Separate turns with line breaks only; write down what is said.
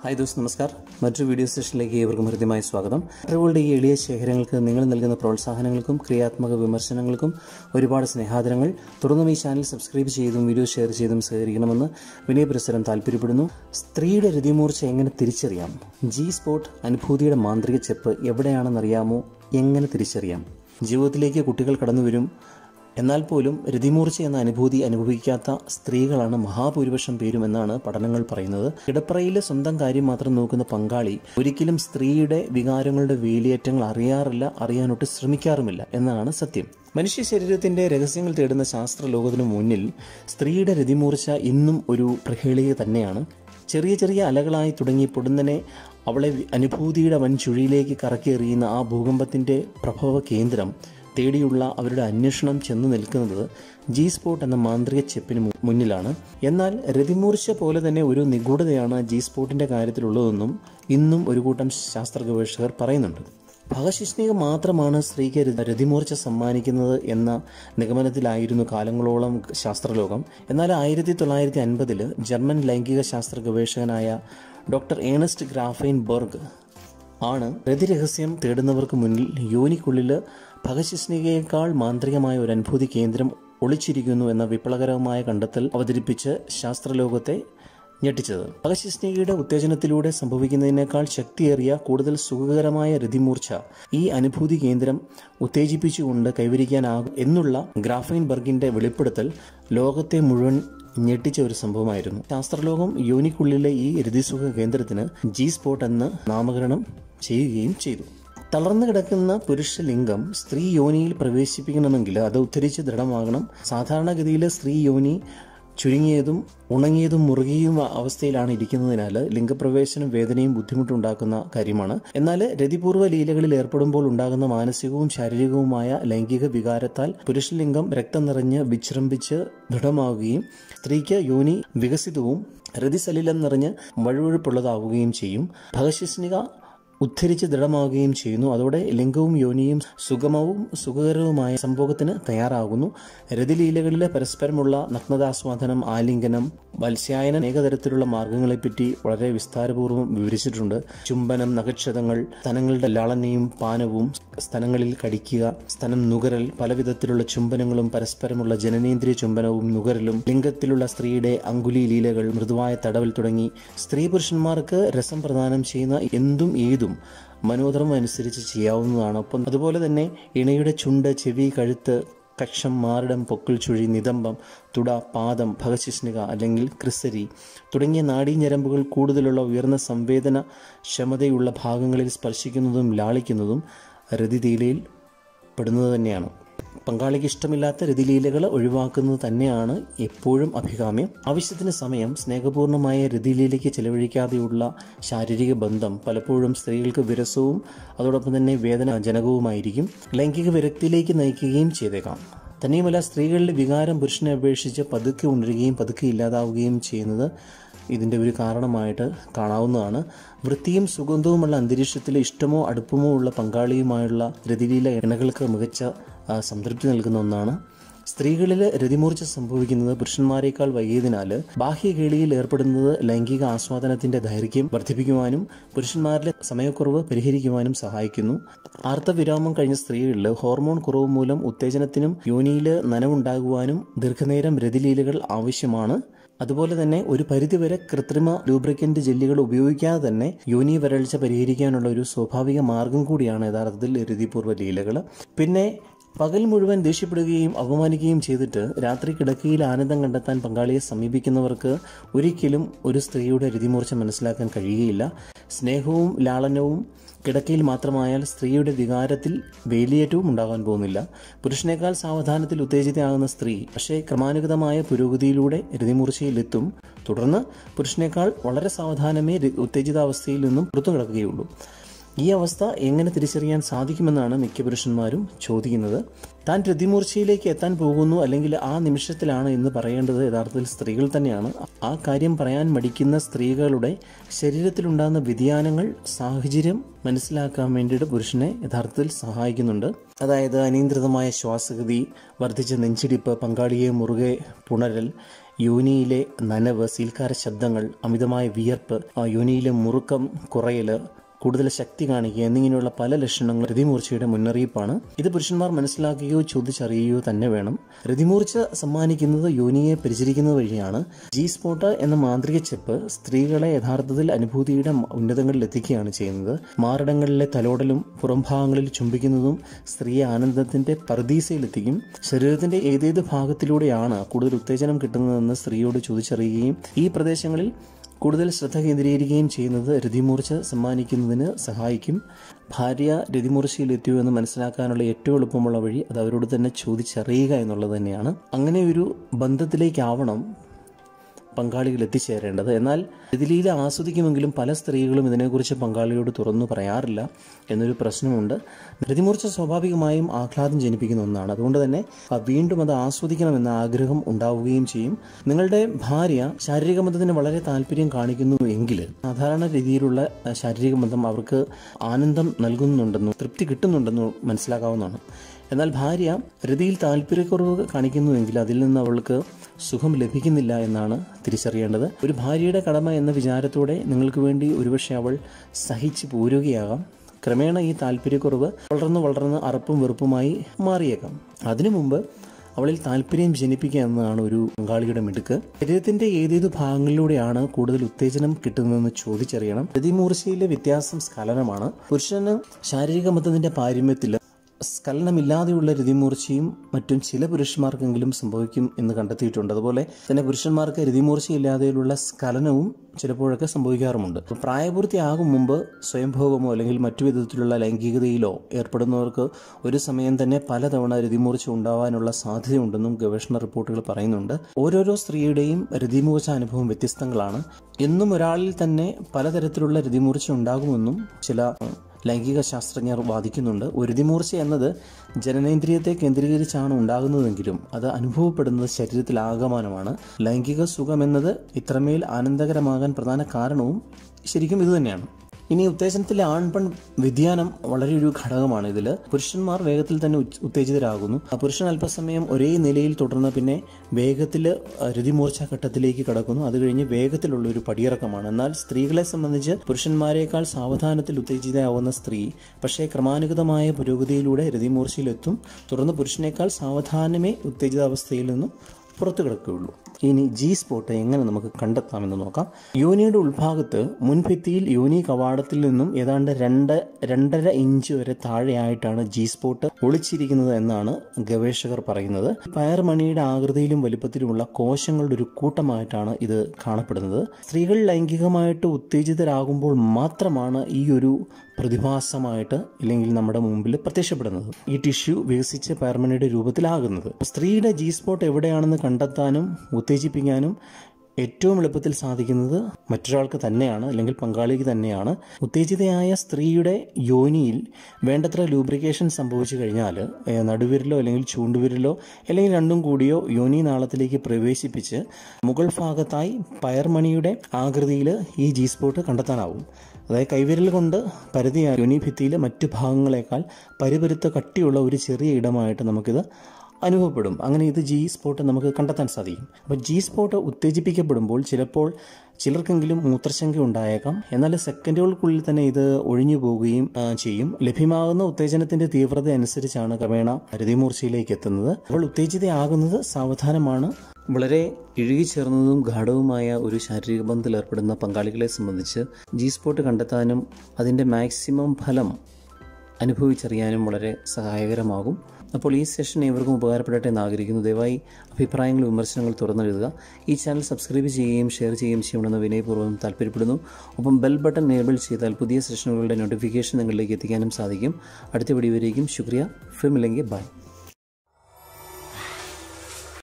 hi those നമസ്കാർ മറ്റൊരു video സെഷനിലേക്ക് ഏവർക്കും ഹൃദ്യമായ സ്വാഗതം അറിവുകളുടെ ഈ എളിയ ശേഖരങ്ങൾക്ക് നിങ്ങൾ നൽകുന്ന പ്രോത്സാഹനങ്ങൾക്കും ക്രിയാത്മക വിമർശനങ്ങൾക്കും ഒരുപാട് സ്നേഹാദരങ്ങൾ തുടർന്നും ഈ ചാനൽ സബ്സ്ക്രൈബ് ചെയ്തും വീഡിയോ ഷെയർ ചെയ്തും സഹകരിക്കണമെന്ന് വിനയപുരസരം താല്പര്യപ്പെടുന്നു സ്ത്രീയുടെ രതിമൂർച്ച എങ്ങനെ തിരിച്ചറിയാം ജി സ്പോട്ട് അനുഭൂതിയുടെ മാന്ത്രിക ചെപ്പ് എവിടെയാണെന്നറിയാമോ എങ്ങനെ തിരിച്ചറിയാം ജീവിതത്തിലേക്ക് കുട്ടികൾ കടന്നു വരും എന്നാൽ പോലും രതിമൂർച്ച എന്ന അനുഭൂതി അനുഭവിക്കാത്ത സ്ത്രീകളാണ് മഹാഭൂരിപക്ഷം പേരും എന്നാണ് പഠനങ്ങൾ പറയുന്നത് കിടപ്പറയിലെ സ്വന്തം കാര്യം മാത്രം നോക്കുന്ന പങ്കാളി ഒരിക്കലും സ്ത്രീയുടെ വികാരങ്ങളുടെ വേലിയേറ്റങ്ങൾ അറിയാറില്ല അറിയാനൊട്ട് ശ്രമിക്കാറുമില്ല എന്നാണ് സത്യം മനുഷ്യ ശരീരത്തിന്റെ രഹസ്യങ്ങൾ തേടുന്ന ശാസ്ത്ര ലോകത്തിനു മുന്നിൽ സ്ത്രീയുടെ രതിമൂർച്ച ഇന്നും ഒരു പ്രഹേളിക തന്നെയാണ് ചെറിയ ചെറിയ അലകളായി തുടങ്ങി പൊടുന്നനെ അവളെ അനുഭൂതിയുടെ വൻ ചുഴിയിലേക്ക് കറക്കിയെറിയുന്ന ആ ഭൂകമ്പത്തിന്റെ പ്രഭവ കേന്ദ്രം തേടിയുള്ള അവരുടെ അന്വേഷണം ചെന്നു നിൽക്കുന്നത് ജി സ്പോട്ട് എന്ന മാന്ത്രിക ചെപ്പിന് മു- മുന്നിലാണ് എന്നാൽ രതിമൂർച്ച പോലെ തന്നെ ഒരു നിഗൂഢതയാണ് ജി സ്പോട്ടിന്റെ കാര്യത്തിലുള്ളതെന്നും ഇന്നും ഒരു കൂട്ടം ശാസ്ത്ര ഗവേഷകർ പറയുന്നുണ്ട് ഭഗശിഷ്ണിക മാത്രമാണ് സ്ത്രീക്ക് ര- രതിമൂർച്ച സമ്മാനിക്കുന്നത് എന്ന നിഗമനത്തിലായിരുന്നു കാലങ്ങളോളം ശാസ്ത്രലോകം എന്നാൽ ആയിരത്തി തൊള്ളായിരത്തി അൻപതിൽ ജർമ്മൻ ലൈംഗിക ശാസ്ത്ര ഗവേഷകനായ ഡോക്ടർ ഏണസ്റ്റ് ഗ്രാഫൈൻ ബർഗ് ആണ് രതിരഹസ്യം തേടുന്നവർക്ക് മുന്നിൽ യോനിക്കുള്ളിൽ ഭഗശിഷ്ണികയേക്കാൾ മാന്ത്രികമായ ഒരു അനുഭൂതി കേന്ദ്രം ഒളിച്ചിരിക്കുന്നു എന്ന വിപ്ലവകരമായ കണ്ടെത്തൽ അവതരിപ്പിച്ച് ശാസ്ത്രലോകത്തെ ഞെട്ടിച്ചത് ഭഗശിഷ്ണികയുടെ ഉത്തേജനത്തിലൂടെ സംഭവിക്കുന്നതിനേക്കാൾ ശക്തിയേറിയ കൂടുതൽ സുഖകരമായ രതിമൂർച്ച ഈ അനുഭൂതി കേന്ദ്രം ഉത്തേജിപ്പിച്ചുകൊണ്ട് കൈവരിക്കാനാകും എന്നുള്ള ഗ്രാഫൈൻ ബർഗിന്റെ വെളിപ്പെടുത്തൽ ലോകത്തെ മുഴുവൻ ഞെട്ടിച്ച ഒരു സംഭവമായിരുന്നു ശാസ്ത്രലോകം യോനിക്കുള്ളിലെ ഈ രതിസുഖ കേന്ദ്രത്തിന് ജി സ്പോട്ട് എന്ന് നാമകരണം ചെയ്യുകയും ചെയ്തു തളർന്നു കിടക്കുന്ന പുരുഷ ലിംഗം സ്ത്രീ യോനിയിൽ പ്രവേശിപ്പിക്കണമെങ്കിൽ അത് ഉദ്ധരിച്ച് ദൃഢമാകണം സാധാരണഗതിയിൽ സ്ത്രീ യോനി ചുരുങ്ങിയതും ഉണങ്ങിയതും മുറുകിയും അവസ്ഥയിലാണ് ഇരിക്കുന്നതിനാൽ ലിംഗപ്രവേശനം വേദനയും ബുദ്ധിമുട്ടുണ്ടാക്കുന്ന കാര്യമാണ് എന്നാൽ രതിപൂർവ്വ ലീലകളിൽ ഏർപ്പെടുമ്പോൾ ഉണ്ടാകുന്ന മാനസികവും ശാരീരികവുമായ ലൈംഗിക വികാരത്താൽ പുരുഷലിംഗം രക്തം നിറഞ്ഞ് വിശ്രംഭിച്ച് ദൃഢമാവുകയും സ്ത്രീക്ക് യോനി വികസിതവും രതിസലിലം നിറഞ്ഞ് വഴുവഴുപ്പുള്ളതാവുകയും ചെയ്യും ഭഗശിസ്നിക ഉദ്ധരിച്ച് ദൃഢമാവുകയും ചെയ്യുന്നു അതോടെ ലിംഗവും യോനിയും സുഗമവും സുഖകരവുമായ സംഭോഗത്തിന് തയ്യാറാകുന്നു രതിലീലകളിലെ പരസ്പരമുള്ള നഗ്നതാസ്വാദനം ആലിംഗനം വത്സ്യായനം ഏകതരത്തിലുള്ള മാർഗങ്ങളെപ്പറ്റി വളരെ വിസ്താരപൂർവ്വം വിവരിച്ചിട്ടുണ്ട് ചുംബനം നഖക്ഷതങ്ങൾ സ്തനങ്ങളുടെ ലാളനയും പാനവും സ്തനങ്ങളിൽ കടിക്കുക സ്തനം നുകരൽ പലവിധത്തിലുള്ള ചുംബനങ്ങളും പരസ്പരമുള്ള ജനനേന്ദ്രിയ ചുംബനവും നുകരലും ലിംഗത്തിലുള്ള സ്ത്രീയുടെ അങ്കുലി ലീലകൾ മൃദുവായ തടവൽ തുടങ്ങി സ്ത്രീ പുരുഷന്മാർക്ക് രസം പ്രദാനം ചെയ്യുന്ന എന്തും ഏതും മനോധർമ്മം അനുസരിച്ച് ചെയ്യാവുന്നതാണ് ഒപ്പം അതുപോലെ തന്നെ ഇണയുടെ ചുണ്ട് ചെവി കഴുത്ത് കക്ഷം മാറിടം പൊക്കിൾ ചുഴി നിതംബം തുട പാദം ഭഗശിഷ്ണിക അല്ലെങ്കിൽ ക്രിസരി തുടങ്ങിയ നാഡീഞരമ്പുകൾ കൂടുതലുള്ള ഉയർന്ന സംവേദന ക്ഷമതയുള്ള ഭാഗങ്ങളിൽ സ്പർശിക്കുന്നതും ലാളിക്കുന്നതും രതിതീലയിൽ പെടുന്നത് തന്നെയാണ് പങ്കാളിക്ക് ഇഷ്ടമില്ലാത്ത രതിലീലകൾ ഒഴിവാക്കുന്നത് തന്നെയാണ് എപ്പോഴും അഭികാമ്യം ആവശ്യത്തിന് സമയം സ്നേഹപൂർണ്ണമായ രതിലീലയ്ക്ക് ചെലവഴിക്കാതെയുള്ള ശാരീരിക ബന്ധം പലപ്പോഴും സ്ത്രീകൾക്ക് വിരസവും അതോടൊപ്പം തന്നെ വേദനാജനകവുമായിരിക്കും ലൈംഗിക വിരക്തിയിലേക്ക് നയിക്കുകയും ചെയ്തേക്കാം തന്നെയുമല്ല സ്ത്രീകളിലെ വികാരം പുരുഷനെ അപേക്ഷിച്ച് പതുക്കെ ഉണരുകയും പതുക്കെ ഇല്ലാതാവുകയും ചെയ്യുന്നത് ഇതിൻ്റെ ഒരു കാരണമായിട്ട് കാണാവുന്നതാണ് വൃത്തിയും സുഗന്ധവുമുള്ള അന്തരീക്ഷത്തിൽ ഇഷ്ടമോ അടുപ്പമോ ഉള്ള പങ്കാളിയുമായുള്ള രതിലീല ഇണകൾക്ക് മികച്ച ആ, സംതൃപ്തി നൽകുന്ന ഒന്നാണ് സ്ത്രീകളിൽ രതിമൂർച്ച സംഭവിക്കുന്നത് പുരുഷന്മാരെക്കാൾ വൈകിയതിനാൽ ബാഹ്യകേളിയിൽ ഏർപ്പെടുന്നത് ലൈംഗിക ആസ്വാദനത്തിന്റെ ദൈർഘ്യം വർദ്ധിപ്പിക്കുവാനും പുരുഷന്മാരിലെ സമയക്കുറവ് പരിഹരിക്കുവാനും സഹായിക്കുന്നു ആർത്തവിരാമം കഴിഞ്ഞ സ്ത്രീകളിൽ ഹോർമോൺ കുറവ് മൂലം ഉത്തേജനത്തിനും യോനിയിൽ നനവുണ്ടാകുവാനും ദീർഘനേരം രതിലീലകൾ ആവശ്യമാണ് അതുപോലെ തന്നെ ഒരു പരിധിവരെ കൃത്രിമ ലൂബ്രിക്കന്റ് ജെല്ലുകൾ ഉപയോഗിക്കാതെ തന്നെ യോനി വരൾച്ച പരിഹരിക്കാനുള്ള ഒരു സ്വാഭാവിക മാർഗം കൂടിയാണ് യഥാർത്ഥത്തിൽ രതിപൂർവ്വ ലീലകൾ പിന്നെ പകൽ മുഴുവൻ ദേഷ്യപ്പെടുകയും അപമാനിക്കുകയും ചെയ്തിട്ട് രാത്രി കിടക്കയിൽ ആനന്ദം കണ്ടെത്താൻ പങ്കാളിയെ സമീപിക്കുന്നവർക്ക് ഒരിക്കലും ഒരു സ്ത്രീയുടെ രതിമൂർച്ച മനസ്സിലാക്കാൻ കഴിയുകയില്ല സ്നേഹവും ലാളനവും കിടക്കയിൽ മാത്രമായാൽ സ്ത്രീയുടെ വികാരത്തിൽ വേലിയേറ്റവും ഉണ്ടാകാൻ പോകുന്നില്ല പുരുഷനേക്കാൾ സാവധാനത്തിൽ ഉത്തേജിതയാകുന്ന സ്ത്രീ പക്ഷേ ക്രമാനുഗതമായ പുരോഗതിയിലൂടെ രതിമൂർച്ചയിലെത്തും തുടർന്ന് പുരുഷനേക്കാൾ വളരെ സാവധാനമേ ര- ഉത്തേജിതാവസ്ഥയിൽ നിന്നും പുറത്തു കിടക്കുകയുള്ളൂ ഈ അവസ്ഥ എങ്ങനെ തിരിച്ചറിയാൻ സാധിക്കുമെന്നാണ് മിക്ക പുരുഷന്മാരും ചോദിക്കുന്നത് താൻ രതിമൂർച്ചയിലേക്ക് എത്താൻ പോകുന്നു അല്ലെങ്കിൽ ആ നിമിഷത്തിലാണ് എന്ന് പറയേണ്ടത് യഥാർത്ഥത്തിൽ സ്ത്രീകൾ തന്നെയാണ് ആ കാര്യം പറയാൻ മടിക്കുന്ന സ്ത്രീകളുടെ ശരീരത്തിലുണ്ടാകുന്ന വ്യതിയാനങ്ങൾ സാഹചര്യം മനസ്സിലാക്കാൻ വേണ്ടിയിട്ട് പുരുഷനെ യഥാർത്ഥത്തിൽ സഹായിക്കുന്നുണ്ട് അതായത് അനിയന്ത്രിതമായ ശ്വാസഗതി വർദ്ധിച്ച നെഞ്ചിടിപ്പ് പങ്കാളിയെ മുറുകെ പുണരൽ യോനിയിലെ നനവ് സീൽക്കാര ശബ്ദങ്ങൾ അമിതമായ വിയർപ്പ് ആ യോനിയിലെ മുറുക്കം കുറയൽ കൂടുതൽ ശക്തി കാണിക്കുക എന്നിങ്ങനെയുള്ള പല ലക്ഷണങ്ങൾ രതിമൂർച്ചയുടെ മുന്നറിയിപ്പാണ് ഇത് പുരുഷന്മാർ മനസ്സിലാക്കുകയോ ചോദിച്ചറിയുകയോ തന്നെ വേണം രതിമൂർച്ച സമ്മാനിക്കുന്നത് യോനിയെ പരിചരിക്കുന്നത് വഴിയാണ് ജി സ്പോട്ട് എന്ന മാന്ത്രിക ചെപ്പ് സ്ത്രീകളെ യഥാർത്ഥത്തിൽ അനുഭൂതിയുടെ ഉന്നതങ്ങളിൽ എത്തിക്കുകയാണ് ചെയ്യുന്നത് മാറിടങ്ങളിലെ തലോടലും പുറംഭാഗങ്ങളിൽ ചുംബിക്കുന്നതും സ്ത്രീയെ ആനന്ദത്തിന്റെ പർദീസയിലെത്തിക്കും ശരീരത്തിന്റെ ഏതേത് ഭാഗത്തിലൂടെയാണ് കൂടുതൽ ഉത്തേജനം കിട്ടുന്നതെന്ന് സ്ത്രീയോട് ചോദിച്ചറിയുകയും ഈ പ്രദേശങ്ങളിൽ കൂടുതൽ ശ്രദ്ധ കേന്ദ്രീകരിക്കുകയും ചെയ്യുന്നത് രതിമൂർച്ച സമ്മാനിക്കുന്നതിന് സഹായിക്കും ഭാര്യ രതിമൂർച്ചയിലെത്തിയോ എന്ന് മനസ്സിലാക്കാനുള്ള ഏറ്റവും എളുപ്പമുള്ള വഴി അത് അവരോട് തന്നെ ചോദിച്ചറിയുക എന്നുള്ളത് തന്നെയാണ് അങ്ങനെ ഒരു ബന്ധത്തിലേക്കാവണം പങ്കാളികൾ എത്തിച്ചേരേണ്ടത് എന്നാൽ രതിലീല ആസ്വദിക്കുമെങ്കിലും പല സ്ത്രീകളും ഇതിനെക്കുറിച്ച് പങ്കാളിയോട് തുറന്നു പറയാറില്ല എന്നൊരു പ്രശ്നമുണ്ട് രതിമൂർച്ച സ്വാഭാവികമായും ആഹ്ലാദം ജനിപ്പിക്കുന്ന ഒന്നാണ് അതുകൊണ്ട് തന്നെ ആ വീണ്ടും അത് ആസ്വദിക്കണമെന്ന ആഗ്രഹം ഉണ്ടാവുകയും ചെയ്യും നിങ്ങളുടെ ഭാര്യ ശാരീരിക ബന്ധത്തിന് വളരെ താല്പര്യം കാണിക്കുന്നു എങ്കിൽ സാധാരണ രീതിയിലുള്ള ആ, ശാരീരിക ബന്ധം അവർക്ക് ആനന്ദം നൽകുന്നുണ്ടെന്നും തൃപ്തി കിട്ടുന്നുണ്ടെന്നും മനസ്സിലാക്കാവുന്നതാണ് എന്നാൽ ഭാര്യ രതിയിൽ താല്പര്യക്കുറവ് കാണിക്കുന്നുവെങ്കിൽ അതിൽ നിന്ന് അവൾക്ക് സുഖം ലഭിക്കുന്നില്ല എന്നാണ് തിരിച്ചറിയേണ്ടത് ഒരു ഭാര്യയുടെ കടമ എന്ന വിചാരത്തോടെ നിങ്ങൾക്ക് വേണ്ടി ഒരുപക്ഷെ അവൾ സഹിച്ചു പോരുകയാകാം ക്രമേണ ഈ താല്പര്യക്കുറവ് വളർന്ന് വളർന്ന് അറപ്പും വെറുപ്പുമായി മാറിയേക്കാം അതിനു മുമ്പ് അവളിൽ താല്പര്യം ജനിപ്പിക്കുക എന്നതാണ് ഒരു പങ്കാളിയുടെ മിടുക്ക് ശരീരത്തിന്റെ ഏതേത് ഭാഗങ്ങളിലൂടെയാണ് കൂടുതൽ ഉത്തേജനം കിട്ടുന്നതെന്ന് ചോദിച്ചറിയണം രതിമൂർച്ചയിലെ വ്യത്യാസം സ്ഖലനമാണ് പുരുഷന് ശാരീരിക ബന്ധത്തിന്റെ പാരമ്യത്തിൽ സ്ഖലനമില്ലാതെയുള്ള രതിമൂർച്ചയും മറ്റും ചില പുരുഷന്മാർക്കെങ്കിലും സംഭവിക്കും എന്ന് കണ്ടെത്തിയിട്ടുണ്ട് അതുപോലെ തന്നെ പുരുഷന്മാർക്ക് രതിമൂർച്ചയില്ലാതെയുള്ള സ്ഖലനവും ചിലപ്പോഴൊക്കെ സംഭവിക്കാറുമുണ്ട് പ്രായപൂർത്തിയാകും മുമ്പ് സ്വയംഭോഗമോ അല്ലെങ്കിൽ മറ്റു വിധത്തിലുള്ള ലൈംഗികതയിലോ ഏർപ്പെടുന്നവർക്ക് ഒരു സമയം തന്നെ പലതവണ രതിമൂർച്ച ഉണ്ടാവാനുള്ള സാധ്യതയുണ്ടെന്നും ഗവേഷണ റിപ്പോർട്ടുകൾ പറയുന്നുണ്ട് ഓരോരോ സ്ത്രീയുടെയും രതിമൂർച്ച അനുഭവം വ്യത്യസ്തങ്ങളാണ് എന്നും ഒരാളിൽ തന്നെ പലതരത്തിലുള്ള രതിമൂർച്ച ഉണ്ടാകുമെന്നും ചില ലൈംഗിക ശാസ്ത്രജ്ഞർ വാദിക്കുന്നുണ്ട് ഒരു രതിമൂർച്ച എന്നത് ജനനേന്ദ്രിയത്തെ കേന്ദ്രീകരിച്ചാണ് ഉണ്ടാകുന്നതെങ്കിലും അത് അനുഭവപ്പെടുന്നത് ശരീരത്തിൽ ആകമാനമാണ് ലൈംഗിക സുഖം എന്നത് ഇത്രമേൽ ആനന്ദകരമാകാൻ പ്രധാന കാരണവും ശരിക്കും ഇതുതന്നെയാണ് ഇനി ഉത്തേജനത്തിലെ ആൺപെൺ വ്യതിയാനം വളരെ ഒരു ഘടകമാണ് ഇതിൽ പുരുഷന്മാർ വേഗത്തിൽ തന്നെ ഉച്ച്- ഉത്തേജിതരാകുന്നു ആ പുരുഷൻ അല്പസമയം ഒരേ നിലയിൽ തുടർന്ന് പിന്നെ വേഗത്തിൽ രതിമൂർച്ച ഘട്ടത്തിലേക്ക് കടക്കുന്നു അത് കഴിഞ്ഞ് വേഗത്തിലുള്ള ഒരു പടിയിറക്കമാണ് എന്നാൽ സ്ത്രീകളെ സംബന്ധിച്ച് പുരുഷന്മാരെക്കാൾ സാവധാനത്തിൽ ഉത്തേജിതയാവുന്ന സ്ത്രീ പക്ഷേ ക്രമാനുഗതമായ പുരോഗതിയിലൂടെ രതിമൂർച്ചയിലെത്തും തുടർന്ന് പുരുഷനേക്കാൾ സാവധാനമേ ഉത്തേജിതാവസ്ഥയിൽ നിന്നും പുറത്തു കിടക്കുകയുള്ളൂ ഇനി ജി സ്പോട്ട് എങ്ങനെ നമുക്ക് കണ്ടെത്താമെന്ന് നോക്കാം യോനിയുടെ ഉൾഭാഗത്ത് മുൻഭിത്തിയിൽ യോനി കവാടത്തിൽ നിന്നും ഏതാണ്ട് രണ്ട് രണ്ടര ഇഞ്ച് വരെ താഴെയായിട്ടാണ് ജി സ്പോട്ട് ഒളിച്ചിരിക്കുന്നത് എന്നാണ് ഗവേഷകർ പറയുന്നത് പയർമണിയുടെ ആകൃതിയിലും വലിപ്പത്തിലുമുള്ള കോശങ്ങളുടെ ഒരു കൂട്ടമായിട്ടാണ് ഇത് കാണപ്പെടുന്നത് സ്ത്രീകൾ ലൈംഗികമായിട്ട് ഉത്തേജിതരാകുമ്പോൾ മാത്രമാണ് ഈ ഒരു പ്രതിഭാസമായിട്ട് ഇല്ലെങ്കിൽ നമ്മുടെ മുമ്പിൽ പ്രത്യക്ഷപ്പെടുന്നത് ഈ ടിഷ്യൂ വികസിച്ച് പയർമണിയുടെ രൂപത്തിലാകുന്നത് സ്ത്രീയുടെ ജി സ്പോട്ട് എവിടെയാണെന്ന് കണ്ടെത്താനും ഉത്തേജിപ്പിക്കാനും ഏറ്റവും എളുപ്പത്തിൽ സാധിക്കുന്നത് മറ്റൊരാൾക്ക് തന്നെയാണ് അല്ലെങ്കിൽ പങ്കാളിക്ക് തന്നെയാണ് ഉത്തേജിതയായ സ്ത്രീയുടെ യോനിയിൽ വേണ്ടത്ര ലൂബ്രിക്കേഷൻ സംഭവിച്ചു കഴിഞ്ഞാൽ ഏഹ്, നടുവിരലോ അല്ലെങ്കിൽ ചൂണ്ടുവിരലോ അല്ലെങ്കിൽ രണ്ടും കൂടിയോ യോനി നാളത്തിലേക്ക് പ്രവേശിപ്പിച്ച് മുകൾ ഭാഗത്തായി പയർമണിയുടെ ആകൃതിയിൽ ഈ ജി സ്പോട്ട് കണ്ടെത്താനാവും അതായത് കൈവിരൽ കൊണ്ട് പരതിയ യോനി ഭിത്തിയിലെ മറ്റു ഭാഗങ്ങളെക്കാൾ പരിപരുത്ത കട്ടിയുള്ള ഒരു ചെറിയ ഇടമായിട്ട് നമുക്കിത് അനുഭവപ്പെടും അങ്ങനെ ഇത് ജി സ്പോട്ട് നമുക്ക് കണ്ടെത്താൻ സാധിക്കും അപ്പോൾ ജി സ്പോട്ട് ഉത്തേജിപ്പിക്കപ്പെടുമ്പോൾ ചിലപ്പോൾ ചിലർക്കെങ്കിലും മൂത്രശങ്ക ഉണ്ടായേക്കാം എന്നാൽ സെക്കൻഡുകൾക്കുള്ളിൽ തന്നെ ഇത് ഒഴിഞ്ഞു പോവുകയും ആ, ചെയ്യും ലഭ്യമാകുന്ന ഉത്തേജനത്തിന്റെ തീവ്രത അനുസരിച്ചാണ് ക്രമേണ രതിമൂർച്ചയിലേക്ക് എത്തുന്നത് അപ്പോൾ ഉത്തേജിതയാകുന്നത് സാവധാനമാണ് വളരെ ഇഴുകിച്ചേർന്നതും ഗാഠവുമായ ഒരു ശാരീരിക ബന്ധത്തിൽ ഏർപ്പെടുന്ന പങ്കാളികളെ സംബന്ധിച്ച് ജി സ്പോട്ട് കണ്ടെത്താനും അതിൻ്റെ മാക്സിമം ഫലം അനുഭവിച്ചറിയാനും വളരെ സഹായകരമാകും അപ്പോൾ ഈ സെഷൻ ഏവർക്കും ഉപകാരപ്പെടട്ടെ എന്ന് ആഗ്രഹിക്കുന്നു ദയവായി അഭിപ്രായങ്ങൾ വിമർശനങ്ങൾ തുറന്നെഴുതുക ഈ ചാനൽ സബ്സ്ക്രൈബ് ചെയ്യുകയും ഷെയർ ചെയ്യുകയും ചെയ്യണമെന്ന് വിനയപൂർവ്വം താല്പര്യപ്പെടുന്നു ഒപ്പം ബെൽ ബട്ടൺ എനേബിൾ ചെയ്താൽ പുതിയ സെഷനുകളുടെ നോട്ടിഫിക്കേഷൻ നിങ്ങളിലേക്ക് എത്തിക്കാനും സാധിക്കും അടുത്ത വീഡിയോ വരേക്കും ശുക്രിയ ഫിമില്ലെങ്കിൽ ബൈ